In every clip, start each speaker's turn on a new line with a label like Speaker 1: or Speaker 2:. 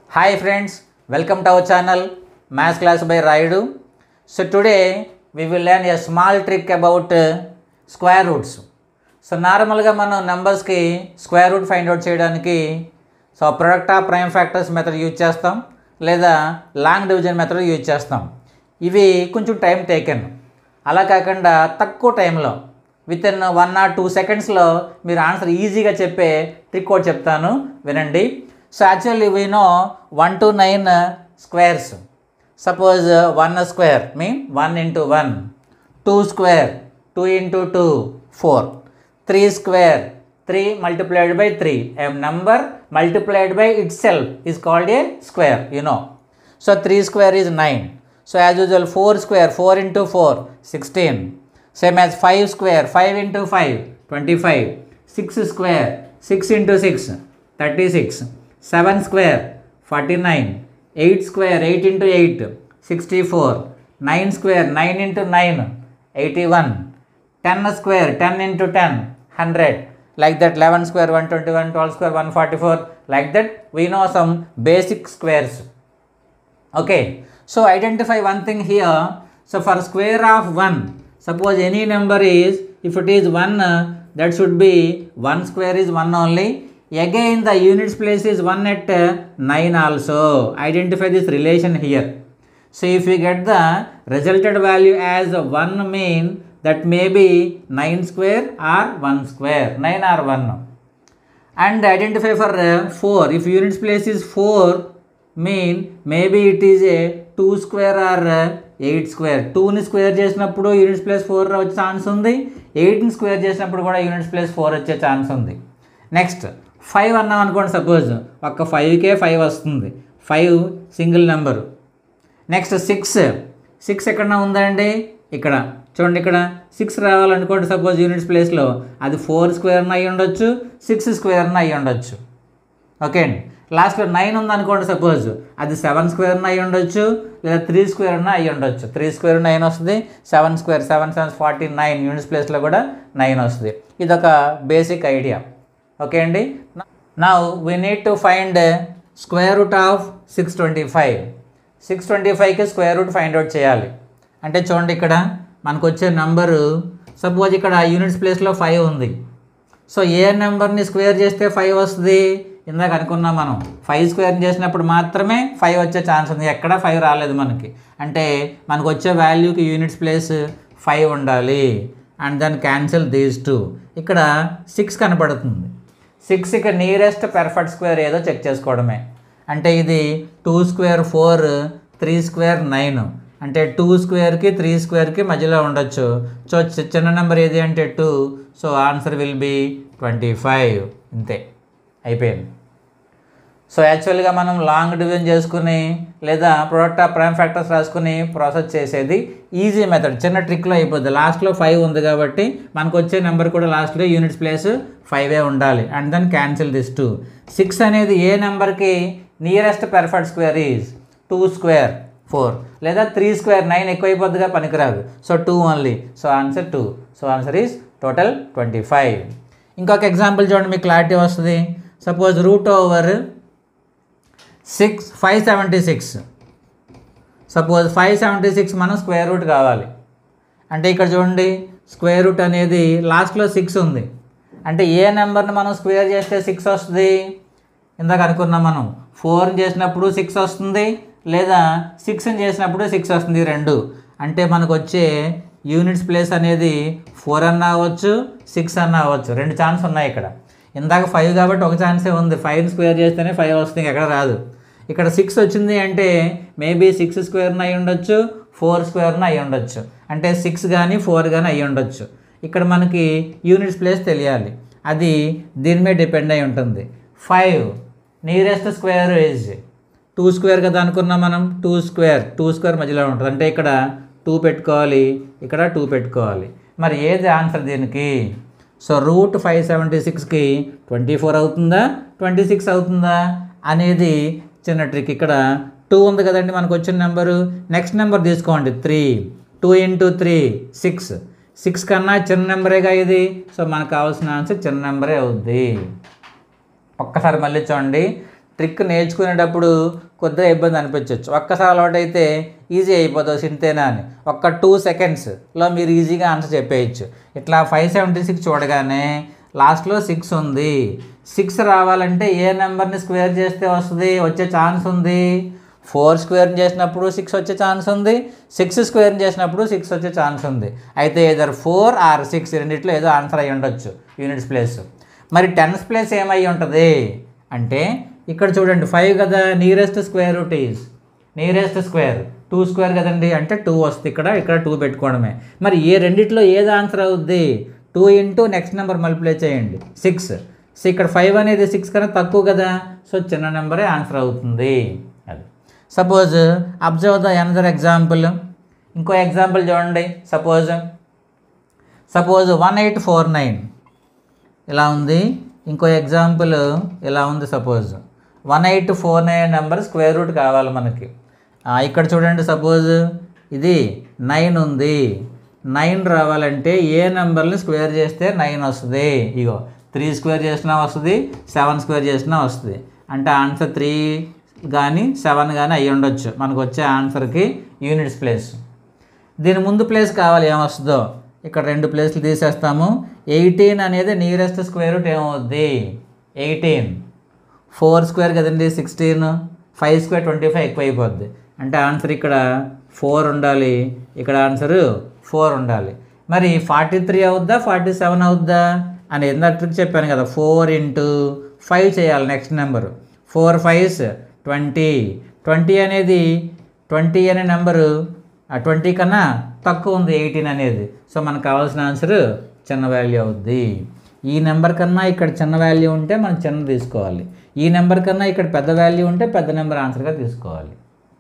Speaker 1: Hi friends, welcome to our channel Maths Class by Raidu. So today we will learn a small trick about uh, square roots. So నార్మల్గా మనం నెంబర్స్కి square root find out చేయడానికి so product of prime factors method use చేస్తాం లేదా long division method use చేస్తాం ఇవి కొంచెం time taken అలా కాకుండా తక్కువ టైంలో within one or two సెకండ్స్లో మీరు ఆన్సర్ ఈజీగా చెప్పే ట్రిక్ ఒకటి చెప్తాను వినండి so actually we know one to nine squares suppose one square mean one into one two square two into two four three square three multiplied by three a number multiplied by itself is called a square you know so three square is nine so as usual four square four into four sixteen same as five square five into five twenty five six square six into six thirty six seven square forty nine eight square eight into eight sixty four nine square nine into nine eighty one ten square ten into ten hundred like that 11 square 121 12 square 144 like that we know some basic squares okay so identify one thing here so for square of 1 suppose any number is if it is 1 uh, that should be 1 square is 1 only again the units place is 1 at uh, 9 also identify this relation here so if we get the resulted value as a 1 mean that may be 9 square or 1 square 9 or 1 and identify for uh, 4 if units place is 4 mean maybe it is a 2 square or uh, 8 square 2ని square చేసినప్పుడు units place four వచ్చే chance ఉంది ఎయిట్ని square చేసినప్పుడు కూడా units place four వచ్చే chance ఉంది next five అన్నాం అనుకోండి సపోజ్ ఒక్క ఫైవ్కే ఫైవ్ వస్తుంది five single number next six six ఎక్కడ ఉందండి ఇక్కడ చూడండి ఇక్కడ సిక్స్ రావాలనుకోండి సపోజ్ యూనిట్స్ ప్లేస్లో అది ఫోర్ స్క్వేర్న అయ్యి ఉండొచ్చు సిక్స్ స్క్వేర్న అయ్యి ఉండొచ్చు ఓకే అండి లాస్ట్లో నైన్ ఉందనుకోండి సపోజ్ అది సెవెన్ స్క్వేర్న అయ్యి ఉండొచ్చు లేదా త్రీ స్క్వేర్న అయ్యి ఉండొచ్చు త్రీ స్క్వేర్ నైన్ వస్తుంది seven square seven seven forty nine units ప్లేస్లో కూడా నైన్ వస్తుంది ఇది ఒక బేసిక్ ఐడియా ఓకే అండి నా we need to find square root of six twenty five six twenty ఫైవ్కి స్క్వేర్ రూట్ ఫైండ్ అవుట్ చేయాలి అంటే చూడండి ఇక్కడ మనకు వచ్చే నెంబరు సపోజ్ ఇక్కడ యూనిట్స్ ప్లేస్లో ఫైవ్ ఉంది సో ఏ నెంబర్ని స్క్వేర్ చేస్తే ఫైవ్ వస్తుంది ఇందాక అనుకున్నాం మనం ఫైవ్ స్క్వేర్ చేసినప్పుడు మాత్రమే ఫైవ్ వచ్చే ఛాన్స్ ఉంది ఎక్కడ ఫైవ్ రాలేదు మనకి అంటే మనకు వచ్చే వాల్యూకి యూనిట్స్ ప్లేస్ ఫైవ్ ఉండాలి and then cancel these two ఇక్కడ సిక్స్ కనపడుతుంది సిక్స్ ఇక్కడ నియరెస్ట్ పెర్ఫెక్ట్ స్క్వేర్ ఏదో చెక్ చేసుకోవడమే అంటే ఇది two square four three square nine అంటే టూ స్క్వేర్కి త్రీ స్క్వేర్కి మధ్యలో ఉండొచ్చు సో చిన్న నెంబర్ ఏది అంటే two so answer will be twenty five ఇంతే అయిపోయింది సో యాక్చువల్గా మనం లాంగ్ డివిజన్ చేసుకుని లేదా ప్రొడక్ట్ ఆఫ్ ప్రైమ్ ఫ్యాక్టర్స్ రాసుకుని ప్రాసెస్ చేసేది ఈజీ మెథడ్ చిన్న ట్రిక్లో అయిపోద్ది లాస్ట్లో ఫైవ్ ఉంది కాబట్టి మనకు వచ్చే నెంబర్ కూడా లాస్ట్లో యూనిట్స్ ప్లేస్ ఫైవే ఉండాలి and then cancel this two six అనేది ఏ నెంబర్కి nearest perfect square is two square four లేదా త్రీ స్క్వేర్ నైన్ ఎక్కువైపోద్దిగా పనికిరాదు so two only so answer two so answer is total twenty five ఇంకొక ఎగ్జాంపుల్ చూడండి మీకు క్లారిటీ వస్తుంది suppose root over six five seventy six suppose five seventy six మనం square root కావాలి అంటే ఇక్కడ చూడండి స్క్వేర్ రూట్ అనేది లాస్ట్లో సిక్స్ ఉంది అంటే ఏ నెంబర్ని మనం స్క్వేర్ చేస్తే సిక్స్ వస్తుంది ఇందాక అనుకున్నాం మనం ఫోర్ని చేసినప్పుడు సిక్స్ వస్తుంది లేదా సిక్స్ని చేసినప్పుడు సిక్స్ వస్తుంది రెండు అంటే మనకు వచ్చే యూనిట్స్ ప్లేస్ అనేది ఫోర్ అన్న అవ్వచ్చు సిక్స్ అన్న అవ్వచ్చు రెండు ఛాన్స్ ఉన్నాయి ఇక్కడ ఇందాక ఫైవ్ కాబట్టి ఒక ఛాన్సే ఉంది ఫైవ్ స్క్వేర్ చేస్తేనే ఫైవ్ వస్తుంది ఎక్కడ రాదు ఇక్కడ సిక్స్ వచ్చింది అంటే మేబీ సిక్స్ స్క్వేర్న అయి ఉండొచ్చు ఫోర్ స్క్వేర్న అయి ఉండొచ్చు అంటే సిక్స్ కానీ ఫోర్ కానీ అయి ఉండొచ్చు ఇక్కడ మనకి యూనిట్స్ ప్లేస్ తెలియాలి అది దీని మీద డిపెండ్ అయి ఉంటుంది five nearest square is two square కదా అనుకున్నాం మనం టూ స్క్వేర్ టూ స్క్వేర్ మధ్యలో ఉంటుంది అంటే ఇక్కడ టూ పెట్టుకోవాలి ఇక్కడ టూ పెట్టుకోవాలి మరి ఏది ఆన్సర్ దీనికి సో రూట్ ఫైవ్ సెవెంటీ సిక్స్కి ట్వంటీ ఫోర్ అవుతుందా ట్వంటీ సిక్స్ అవుతుందా అనేది చిన్న ట్రిక్ ఇక్కడ టూ ఉంది కదండి మనకు వచ్చిన నెంబరు నెక్స్ట్ నెంబర్ తీసుకోండి three two into three six six కన్నా చిన్న నెంబరేగా ఇది సో మనకు కావాల్సిన ఆన్సర్ చిన్న నెంబరే అవుద్ది ఒక్కసారి మళ్ళీ చూడండి ట్రిక్ నేర్చుకునేటప్పుడు కొద్దిగా ఇబ్బంది అనిపించవచ్చు ఒక్కసారి అలవాటు అయితే ఈజీ అయిపోతుంది సింతేనా అని ఒక్క టూ సెకండ్స్లో మీరు ఈజీగా ఆన్సర్ చెప్పేయచ్చు ఇట్లా ఫైవ్ సెవెంటీ సిక్స్ చూడగానే లాస్ట్లో సిక్స్ ఉంది సిక్స్ రావాలంటే ఏ నెంబర్ని స్క్వేర్ చేస్తే వస్తుంది వచ్చే ఛాన్స్ ఉంది ఫోర్ స్క్వేర్ చేసినప్పుడు సిక్స్ వచ్చే ఛాన్స్ ఉంది సిక్స్ స్క్వేర్ చేసినప్పుడు సిక్స్ వచ్చే ఛాన్స్ ఉంది అయితే ఏదర్ ఫోర్ ఆర్ సిక్స్ రెండిట్లో ఏదో ఆన్సర్ అయి ఉండొచ్చు యూనిట్స్ ప్లేస్ మరి టెన్స్ ప్లేస్ ఏమై ఉంటుంది అంటే ఇక్కడ చూడండి ఫైవ్ కదా nearest square root is nearest square two square కదండి అంటే టూ వస్తుంది ఇక్కడ ఇక్కడ టూ పెట్టుకోవడమే మరి ఏ రెండిట్లో ఏది ఆన్సర్ అవుద్ది two into next number multiply చేయండి సిక్స్ సో ఇక్కడ ఫైవ్ అనేది సిక్స్ కన్నా తక్కువ కదా సో చిన్న నెంబరే ఆన్సర్ అవుతుంది అది suppose observe the another example ఇంకో ఎగ్జాంపుల్ చూడండి suppose suppose one eight four nine ఇలా ఉంది ఇంకో ఎగ్జాంపుల్ ఇలా ఉంది suppose one eight four nine number square root కావాలి మనకి ఆ, ఇక్కడ చూడండి సపోజ్ ఇది నైన్ ఉంది నైన్ రావాలంటే ఏ నెంబర్ని స్క్వేర్ చేస్తే నైన్ వస్తుంది ఇగో త్రీ స్క్వేర్ చేసినా వస్తుంది సెవెన్ స్క్వేర్ చేసినా వస్తుంది అంటే ఆన్సర్ త్రీ కానీ సెవెన్ కానీ అయ్యి ఉండొచ్చు మనకు వచ్చే ఆన్సర్కి యూనిట్స్ ప్లేస్ దీని ముందు ప్లేస్ కావాలి ఏమొస్తుందో ఇక్కడ రెండు ప్లేస్లు తీసేస్తాము ఎయిటీన్ అనేది నియరెస్ట్ స్క్వేర్ రూట్ ఏమవుద్ది ఎయిటీన్ ఫోర్ స్క్వేర్ కదండి sixteen five square twenty five ఎక్కువ అయిపోద్ది అంటే ఆన్సర్ ఇక్కడ ఫోర్ ఉండాలి ఇక్కడ ఆన్సర్ ఫోర్ ఉండాలి మరి ఫార్టీ త్రీ అవుద్దా ఫార్టీ సెవెన్ అవుద్దా అని ఎంత ట్రిక్ చెప్పాను కదా ఫోర్ ఇంటూ ఫైవ్ చేయాలి next number four fives twenty twenty అనేది ట్వంటీ అనే నెంబరు ఆ ట్వంటీ కన్నా తక్కువ ఉంది ఎయిటీన్ అనేది సో మనకు కావాల్సిన ఆన్సర్ చిన్న వాల్యూ అవుద్ది ఈ నెంబర్ కన్నా ఇక్కడ చిన్న వాల్యూ ఉంటే మనం చిన్న తీసుకోవాలి ఈ నెంబర్ కన్నా ఇక్కడ పెద్ద వాల్యూ ఉంటే పెద్ద నెంబర్ ఆన్సర్గా తీసుకోవాలి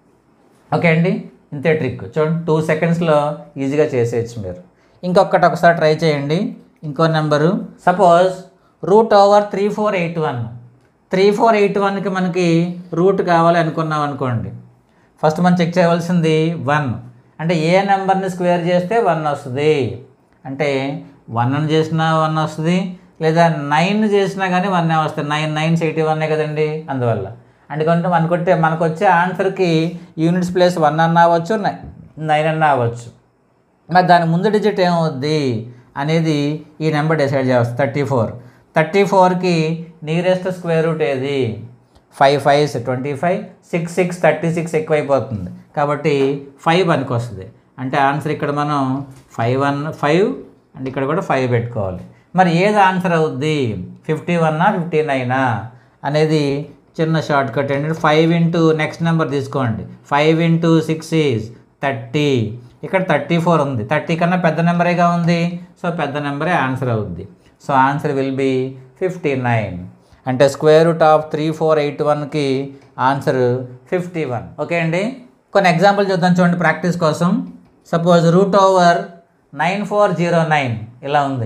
Speaker 1: ఓకే అండి ఇంతే ట్రిక్ చూడండి టూ సెకండ్స్లో ఈజీగా చేసేయచ్చు మీరు ఇంకొకటి ఒకసారి ట్రై చేయండి ఇంకో number suppose root over three four eight one three four eight వన్కి మనకి రూట్ కావాలి అనుకున్నాం అనుకోండి ఫస్ట్ మనం చెక్ చేయవలసింది వన్ అంటే ఏ నెంబర్ని స్క్వేర్ చేస్తే వన్ వస్తుంది అంటే వన్ చేసినా వన్ వస్తుంది లేదా నైన్ చేసినా కానీ వన్ వస్తుంది నైన్ నైన్స్ ఎయిటీ వన్నే కదండి అందువల్ల అందుకంటే మనకొట్టే మనకు వచ్చే ఆన్సర్కి యూనిట్స్ ప్లేస్ వన్ అన్న అవ్వచ్చు నైన్ అన్న అవ్వచ్చు మరి దాని ముందు డిజిట్ ఏమవుద్ది అనేది ఈ నెంబర్ డిసైడ్ చేస్తుంది థర్టీ ఫోర్ థర్టీ ఫోర్కి నియరెస్ట్ స్క్వేర్ రూట్ ఏది five fives twenty five six six thirty six ఎక్కువైపోతుంది కాబట్టి ఫైవ్ పనికి వస్తుంది అంటే ఆన్సర్ ఇక్కడ మనం ఫైవ్ వన్ ఫైవ్ అండ్ ఇక్కడ కూడా ఫైవ్ పెట్టుకోవాలి మరి ఏది ఆన్సర్ అవుద్ది ఫిఫ్టీ వన్నా ఫిఫ్టీ నైనా అనేది చిన్న షార్ట్ కట్ ఏంటంటే ఫైవ్ ఇంటూ నెక్స్ట్ నెంబర్ తీసుకోండి five into six is thirty ఇక్కడ థర్టీ ఫోర్ ఉంది థర్టీ కన్నా పెద్ద నెంబరేగా ఉంది సో పెద్ద నెంబరే ఆన్సర్ అవుద్ది so answer will be fifty nine అంటే square root of three four eight వన్కి ఆన్సర్ ఫిఫ్టీ వన్ ఓకే అండి కొన్ని ఎగ్జాంపుల్ చూద్దాం చూడండి ప్రాక్టీస్ కోసం suppose root over nine four zero nine ఇలా ఉంది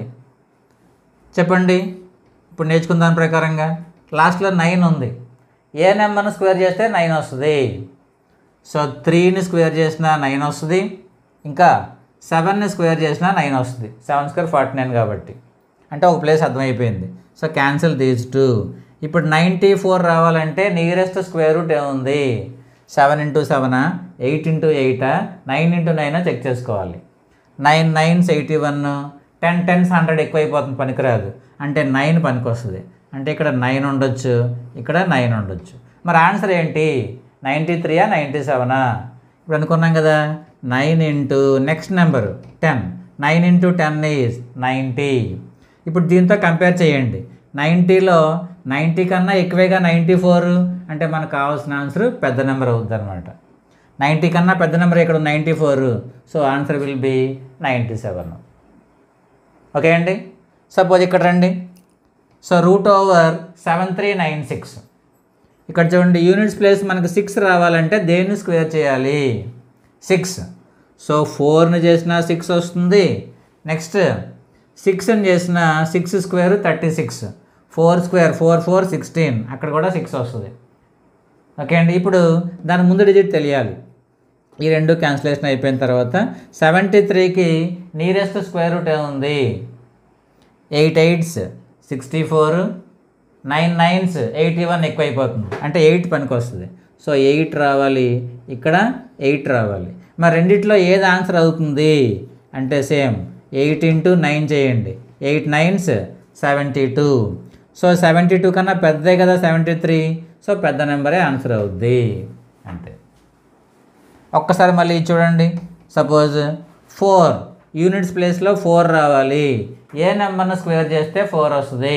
Speaker 1: చెప్పండి ఇప్పుడు నేర్చుకున్న దాని ప్రకారంగా లాస్ట్లో నైన్ ఉంది ఏ నెంబర్ని స్క్వేర్ చేస్తే నైన్ వస్తుంది సో త్రీని స్క్వేర్ చేసిన నైన్ వస్తుంది ఇంకా సెవెన్ని స్క్వేర్ చేసిన నైన్ వస్తుంది సెవెన్ స్క్వేర్ ఫార్టీ నైన్ కాబట్టి అంటే ఒక ప్లేస్ అర్థమైపోయింది సో క్యాన్సిల్ దీస్ టూ ఇప్పుడు నైంటీ ఫోర్ రావాలంటే నియరెస్ట్ స్క్వేర్ రూట్ ఏముంది సెవెన్ ఇంటూ సెవెనా ఎయిట్ ఇంటూ ఎయిటా నైన్ ఇంటూ నైనా చెక్ చేసుకోవాలి nine nines eighty one ten tens hundred ఎక్కువైపోతుంది పనికిరాదు అంటే నైన్ పనికి వస్తుంది అంటే ఇక్కడ నైన్ ఉండొచ్చు ఇక్కడ నైన్ ఉండొచ్చు మరి ఆన్సర్ ఏంటి నైంటీ త్రీయా నైంటీ సెవెనా ఇప్పుడు అనుకున్నాం కదా nine into next number ten nine into ten is ninety ఇప్పుడు దీంతో కంపేర్ చేయండి నైంటీలో నైంటీ కన్నా ఎక్కువేగా నైంటీ ఫోర్ అంటే మనకు కావాల్సిన ఆన్సర్ పెద్ద నెంబర్ అవుతుంది అనమాట నైంటీ కన్నా పెద్ద నెంబర్ ఇక్కడ ninety four so answer will be ninety seven okay అండి సపోజ్ ఇక్కడ రండి so root over seven three nine six ఇక్కడ చూడండి యూనిట్స్ ప్లేస్ మనకు సిక్స్ రావాలంటే దేన్ని స్క్వేర్ చేయాలి సిక్స్ సో ఫోర్ని చేసిన సిక్స్ వస్తుంది నెక్స్ట్ సిక్స్ని చేసిన six square thirty six four square four four sixteen అక్కడ కూడా సిక్స్ వస్తుంది ఓకే అండి ఇప్పుడు దాని ముందు డిజిట్ తెలియాలి ఈ రెండు క్యాన్సిలేషన్ అయిపోయిన తర్వాత సెవెంటీ త్రీకి నియరెస్ట్ స్క్వేర్ రూట్ ఏముంది eight eights sixty four nine nines eighty one ఎక్కువ అయిపోతుంది అంటే ఎయిట్ పనికి వస్తుంది సో ఎయిట్ రావాలి ఇక్కడ ఎయిట్ రావాలి మరి రెండిట్లో ఏది ఆన్సర్ అవుతుంది అంటే సేమ్ ఎయిట్ ఇంటూ నైన్ చేయండి eight nines seventy two so seventy two కన్నా పెద్దదే కదా సెవెంటీ త్రీ సో పెద్ద నెంబరే ఆన్సర్ అవుద్ది అంతే ఒక్కసారి మళ్ళీ ఇది చూడండి సపోజ్ ఫోర్ యూనిట్స్ ప్లేస్లో ఫోర్ రావాలి ఏ నెంబర్ను స్క్వేర్ చేస్తే ఫోర్ వస్తుంది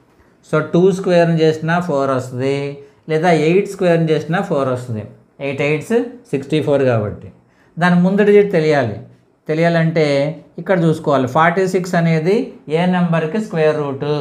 Speaker 1: సో టూ స్క్వేర్ని చేసినా ఫోర్ వస్తుంది లేదా ఎయిట్ స్క్వేర్ని చేసినా ఫోర్ వస్తుంది ఎయిట్ ఎయిట్స్ సిక్స్టీ ఫోర్ కాబట్టి దాని ముందు డిజిట్ తెలియాలి తెలియాలంటే ఇక్కడ చూసుకోవాలి ఫార్టీ సిక్స్ అనేది ఏ నెంబర్కి square root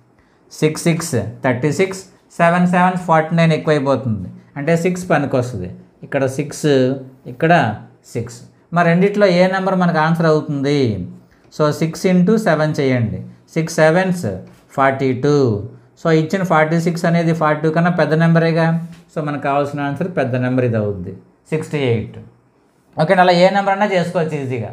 Speaker 1: six six thirty six seven seven forty nine ఎక్కువైపోతుంది అంటే సిక్స్ పనికి వస్తుంది ఇక్కడ సిక్స్ ఇక్కడ సిక్స్ మరి రెండిట్లో ఏ నెంబర్ మనకు ఆన్సర్ అవుతుంది సో సిక్స్ ఇంటూ సెవెన్ చేయండి six sevens forty two so ఇచ్చిన ఫార్టీ సిక్స్ అనేది ఫార్టీ టూ కన్నా పెద్ద నెంబరేగా సో మనకు కావాల్సిన ఆన్సర్ పెద్ద నెంబర్ ఇది అవుద్ది సిక్స్టీ ఎయిట్ ఓకే అలా ఏ నెంబర్ అన్నా చేసుకోవచ్చు ఈజీగా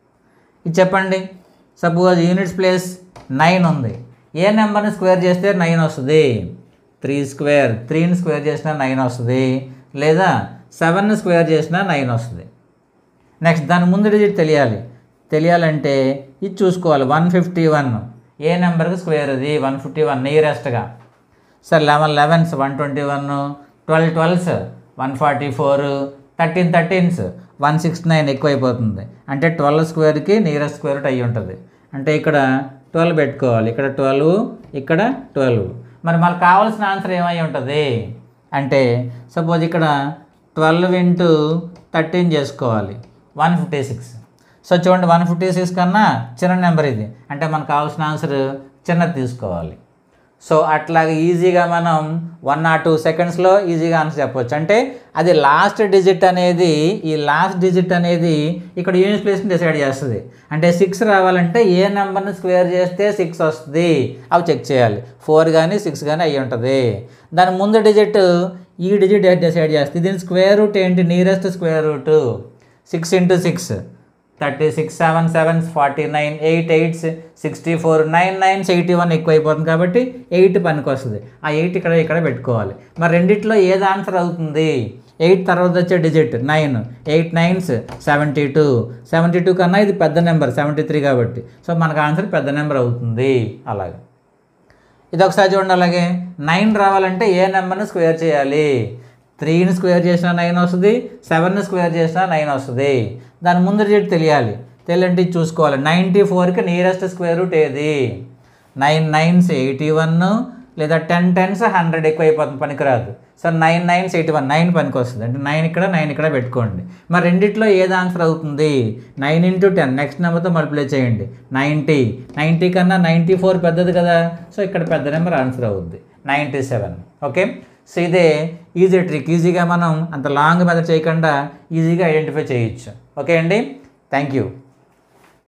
Speaker 1: ఇది చెప్పండి సపోజ్ యూనిట్స్ ప్లేస్ నైన్ ఉంది ఏ నెంబర్ని స్క్వేర్ చేస్తే నైన్ వస్తుంది త్రీ స్క్వేర్ త్రీని స్క్వేర్ చేసినా నైన్ వస్తుంది లేదా సెవెన్ స్క్వేర్ చేసినా నైన్ వస్తుంది నెక్స్ట్ దాని ముందు డిజిట్ తెలియాలి తెలియాలంటే ఇది చూసుకోవాలి వన్ ఫిఫ్టీ వన్ ఏ నెంబర్కి స్క్వేర్ ఇది వన్ ఫిఫ్టీ వన్ నియరెస్ట్గా sir eleven elevens one twenty one twelve twelves one forty four thirteen thirteens one sixty nine ఎక్కువైపోతుంది అంటే ట్వెల్వ్ స్క్వేర్కి నియరెస్ట్ స్క్వేర్ రూట్ అయ్యి ఉంటుంది అంటే ఇక్కడ ట్వెల్వ్ పెట్టుకోవాలి ఇక్కడ ట్వెల్వ్ ఇక్కడ ట్వెల్వ్ మరి మనకు కావాల్సిన ఆన్సర్ ఏమై ఉంటుంది అంటే సపోజ్ ఇక్కడ ట్వెల్వ్ ఇంటూ థర్టీన్ చేసుకోవాలి వన్ ఫిఫ్టీ సిక్స్ సో చూడండి వన్ ఫిఫ్టీ సిక్స్ కన్నా చిన్న నెంబర్ ఇది అంటే మనకు కావాల్సిన ఆన్సర్ చిన్నది తీసుకోవాలి సో అట్లాగే ఈజీగా మనం వన్ ఆర్ టూ సెకండ్స్లో ఈజీగా ఆన్సర్ చెప్పవచ్చు అంటే అది లాస్ట్ డిజిట్ అనేది ఈ లాస్ట్ డిజిట్ అనేది ఇక్కడ యూనిట్ ప్లేస్ని డిసైడ్ చేస్తుంది అంటే సిక్స్ రావాలంటే ఏ నెంబర్ని స్క్వేర్ చేస్తే సిక్స్ వస్తుంది అవి చెక్ చేయాలి ఫోర్ కానీ సిక్స్ కానీ అయ్యి ఉంటుంది దాని ముందు డిజిట్ ఈ డిజిట్ డిసైడ్ చేస్తుంది దీని స్క్వేర్ రూట్ ఏంటి nearest square root six into six thirty six seven sevens forty nine eight eights sixty four nine nines eighty one ఎక్కువ అయిపోతుంది కాబట్టి ఎయిట్ పనికి వస్తుంది ఆ ఎయిట్ ఇక్కడ ఇక్కడ పెట్టుకోవాలి మరి రెండిట్లో ఏది ఆన్సర్ అవుతుంది ఎయిట్ తర్వాత వచ్చే digit nine eight nines seventy two seventy two కన్నా ఇది పెద్ద నెంబర్ సెవెంటీ త్రీ కాబట్టి సో మనకు ఆన్సర్ పెద్ద నెంబర్ అవుతుంది అలాగే ఇది ఒకసారి చూడండి అలాగే నైన్ రావాలంటే ఏ నెంబర్ని స్క్వేర్ చేయాలి త్రీని స్క్వేర్ చేసినా నైన్ వస్తుంది సెవెన్ని స్క్వేర్ చేసినా నైన్ వస్తుంది దాని ముందు రేట్ తెలియాలి తెలియంటే ఇది చూసుకోవాలి నైంటీ ఫోర్కి నియరెస్ట్ స్క్వేర్ రూట్ ఏది నైన్ నైన్స్ ఎయిటీ వన్ లేదా టెన్ టెన్స్ హండ్రెడ్ ఎక్కువ అయిపోతుంది పనికిరాదు so nine nines eighty one nine పనికి వస్తుంది అంటే నైన్ ఇక్కడ నైన్ ఇక్కడ పెట్టుకోండి మరి రెండిట్లో ఏది ఆన్సర్ అవుతుంది నైన్ ఇంటూ టెన్ నెక్స్ట్ నెంబర్తో మల్టిప్లై చేయండి నైంటీ నైంటీ కన్నా నైంటీ ఫోర్ పెద్దది కదా సో ఇక్కడ పెద్ద నెంబర్ ఆన్సర్ అవుద్ది నైంటీ సెవెన్ ఓకే సో ఇదే ఈజీ ట్రిక్ ఈజీగా మనం అంత లాంగ్ మెథడ్ చేయకుండా ఈజీగా ఐడెంటిఫై చేయొచ్చు ఓకే అండి థ్యాంక్ యూ